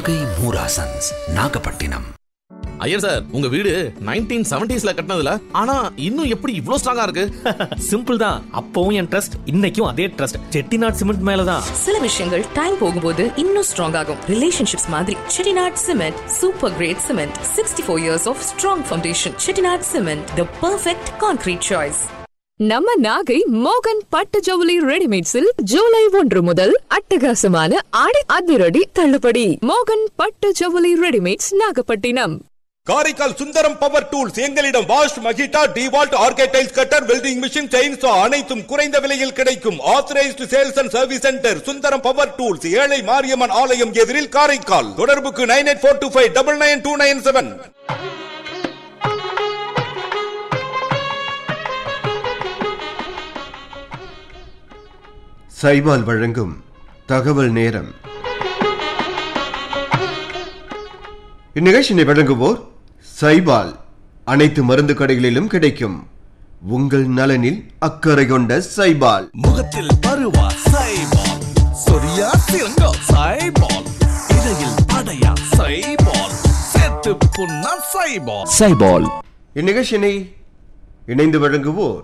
நாகை மூராசன்ஸ் நாகப்பட்டினம் ஐயர் சார் உங்க வீடு நைன்டீன் செவன்டிஸ்ல கட்டினதுல ஆனா இன்னும் எப்படி இவ்ளோ ஸ்ட்ராங்கா இருக்கு சிம்பிள் தான் அப்பவும் என் ட்ரஸ்ட் இன்னைக்கும் அதே ட்ரஸ்ட் செட்டிநாட் சிமெண்ட் மேலதான் சில விஷயங்கள் டைம் போகும்போது இன்னும் ஸ்ட்ராங் ஆகும் ரிலேஷன்ஷிப்ஸ் மாதிரி Chettinad cement super great cement sixty four years of strong foundation Chettinad cement the perfect concrete choice நம்ம நாகை மோகன் பட்டு ஜவுளி ரெடிமேட்ஸில் ஜூலை ஒன்று முதல் அட்டகாசமான ஆடி அதிரடி தள்ளுபடி மோகன் பட்டு ஜவுளி readymades Nagapattinam Karaikal Sundaram power tools எங்களிடம் வாஷ் மகிட்டா டிவால்ட் ஆர்கேடைல்ஸ் கட்டர் வெல்டிங் மிஷின் செயின்சா அனைத்தும் குறைந்த விலையில் கிடைக்கும் authorised sales and service centre Sundaram power tools ஏழை மாரியம்மன் ஆலயம் எதிரில் காரைக்கால் தொடர்புக்கு nine eight four two five double nine two nine seven சைபால் வழங்கும் தகவல் நேரம் இந்நிகழ்ச்சியை வழங்குவோர் சைபால் அனைத்து மருந்து கடைகளிலும் கிடைக்கும் உங்கள் நலனில் அக்கறை கொண்ட சைபால் முகத்தில் பருவா சைபால் சொரியா சிறங்கா சைபால் இடையில் அடையா சைபால் சேர்த்து புண்ணா சைபால் சைபால் இந்நிகழ்ச்சியினை இணைந்து வழங்குவோர்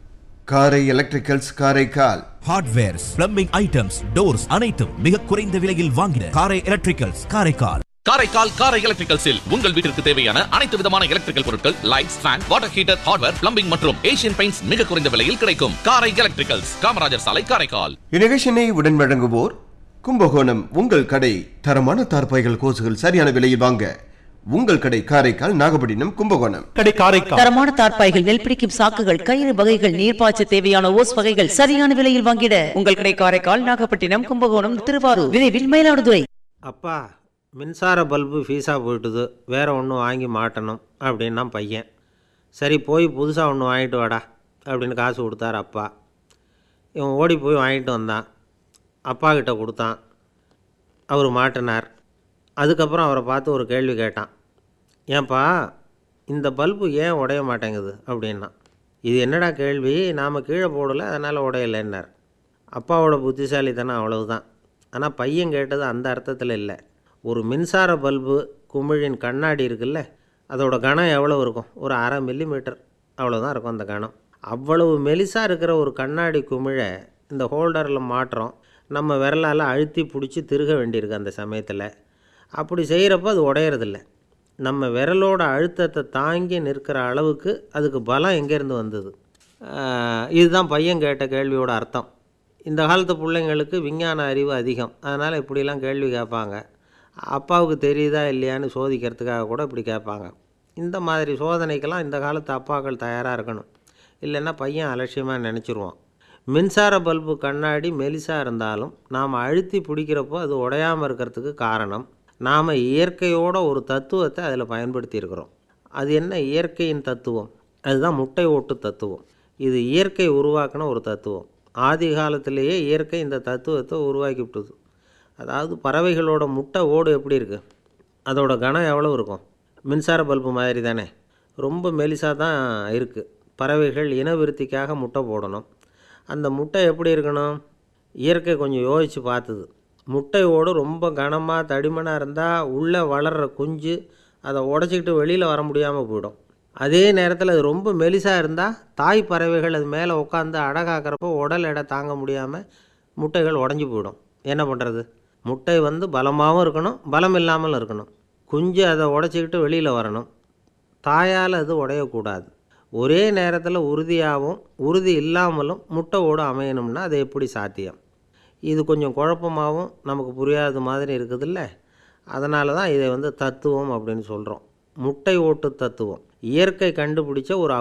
Karai electricals Karaikal hardwares plumbing items doors அனைத்தும் மிக குறைந்த விலையில் வாங்கின காரை எலக்ட்ரிக்கல்ஸ் காரைக்கால் காரைக்கால் காரை எலக்ட்ரிக்கல்ஸில் உங்கள் வீட்டிற்கு தேவையான அனைத்து விதமான எலக்ட்ரிக்கல் பொருட்கள் lights fan water heater hardware plumbing மற்றும் ஏசியன் பெயிண்ட்ஸ் மிக குறைந்த விலையில் கிடைக்கும் காரை எலக்ட்ரிக்கல்ஸ் காமராஜர் சாலை காரைக்கால் இந்நிகழ்ச்சியினை உடன் வழங்குவோர் கும்பகோணம் உங்கள் கடை தரமான தார்பாய்கள் கோசுகள் சரியான விலையில் வாங்க உங்கள் கடை காரைக்கால் நாகப்பட்டினம் கும்பகோணம் கடை காரைக்கால் தரமான தார்ப்பாய்கள் நெல் பிடிக்கும் சாக்குகள் கயிறு வகைகள் நீர்ப்பாய்ச்ச தேவையான ஓஸ் வகைகள் சரியான விலையில் வாங்கிட உங்கள் கடை காரைக்கால் நாகப்பட்டினம் கும்பகோணம் திருவாரூர் விரைவில் மயிலாடுதுறை அப்பா மின்சார பல்பு ஃபீஸாக போயிட்டுது வேறு ஒன்று வாங்கி மாட்டணும் அப்படின்னா பையன் சரி போய் புதுசாக ஒன்று வாங்கிட்டு வாடா அப்படின்னு காசு கொடுத்தாரு அப்பா இவன் ஓடி போய் வாங்கிட்டு வந்தான் அப்பா கிட்ட கொடுத்தான் அவர் மாட்டினார் அதுக்கப்புறம் அவரை பார்த்து ஒரு கேள்வி கேட்டான் ஏன்பா இந்த பல்பு ஏன் உடைய மாட்டேங்குது அப்படின்னா இது என்னடா கேள்வி நாம் கீழே போடலை அதனால் உடையலைன்னார் அப்பாவோட புத்திசாலித்தனம் அவ்வளவுதான் ஆனால் பையன் கேட்டது அந்த அர்த்தத்தில் இல்லை ஒரு மின்சார பல்பு குமிழின் கண்ணாடி இருக்குல்ல அதோட கனம் எவ்வளோ இருக்கும் ஒரு அரை மில்லி மீட்டர் அவ்வளோதான் இருக்கும் அந்த கனம் அவ்வளவு மெலிசாக இருக்கிற ஒரு கண்ணாடி குமிழை இந்த ஹோல்டரில் மாட்டுறோம் நம்ம விரலால் அழுத்தி பிடிச்சி திருக வேண்டியிருக்கு அந்த சமயத்தில் அப்படி செய்கிறப்ப அது உடையறதில்ல நம்ம விரலோட அழுத்தத்தை தாங்கி நிற்கிற அளவுக்கு அதுக்கு பலம் எங்கேருந்து வந்தது ஆஹ் இதுதான் பையன் கேட்ட கேள்வியோட அர்த்தம் இந்த காலத்து பிள்ளைங்களுக்கு விஞ்ஞான அறிவு அதிகம் அதனால் இப்படிலாம் கேள்வி கேட்பாங்க அப்பாவுக்கு தெரியுதா இல்லையான்னு சோதிக்கிறதுக்காக கூட இப்படி கேட்பாங்க இந்த மாதிரி சோதனைக்கெல்லாம் இந்த காலத்து அப்பாக்கள் தயாராக இருக்கணும் இல்லைன்னா பையன் அலட்சியமாக நினச்சிருவான் மின்சார பல்பு கண்ணாடி மெலிசாக இருந்தாலும் நாம் அழுத்தி பிடிக்கிறப்போ அது உடையாமல் இருக்கிறதுக்கு காரணம் நாம் இயற்கையோட ஒரு தத்துவத்தை அதில் பயன்படுத்தியிருக்கிறோம் அது என்ன இயற்கையின் தத்துவம் அதுதான் முட்டை ஓட்டு தத்துவம் இது இயற்கை உருவாக்கின ஒரு தத்துவம் ஆதி காலத்திலேயே இயற்கை இந்த தத்துவத்தை உருவாக்கி விட்டுது அதாவது பறவைகளோட முட்டை ஓடு எப்படி இருக்குது அதோட கனம் எவ்வளோ இருக்கும் மின்சார பல்பு மாதிரி தானே ரொம்ப மெலிசாக தான் இருக்குது பறவைகள் இனவிருத்திக்காக முட்டை போடணும் அந்த முட்டை எப்படி இருக்கணும் இயற்கை கொஞ்சம் யோசித்து பார்த்தது முட்டை ஓடு ரொம்ப கனமாக தடிமனாக இருந்தால் உள்ளே வளர்கிற குஞ்சு அதை உடச்சிக்கிட்டு வெளியில் வர முடியாமல் போயிடும் அதே நேரத்தில் அது ரொம்ப மெலிசாக இருந்தால் தாய் பறவைகள் அது மேலே உட்காந்து அடகாக்கிறப்போ உடல் எடை தாங்க முடியாமல் முட்டைகள் உடஞ்சி போயிடும் என்ன பண்ணுறது முட்டை வந்து பலமாகவும் இருக்கணும் பலம் இல்லாமலும் இருக்கணும் குஞ்சு அதை உடச்சிக்கிட்டு வெளியில் வரணும் தாயால் அது உடையக்கூடாது ஒரே நேரத்தில் உறுதியாகவும் உறுதி இல்லாமலும் முட்டை ஓடு அமையணும்னா அது எப்படி சாத்தியம் இது கொஞ்சம் குழப்பமாகவும் நமக்கு புரியாத மாதிரி இருக்குதுல்ல அதனால தான் இதை வந்து தத்துவம் அப்படின்னு சொல்கிறோம் முட்டை ஓட்டு தத்துவம் இயற்கை கண்டுபிடிச்ச ஒரு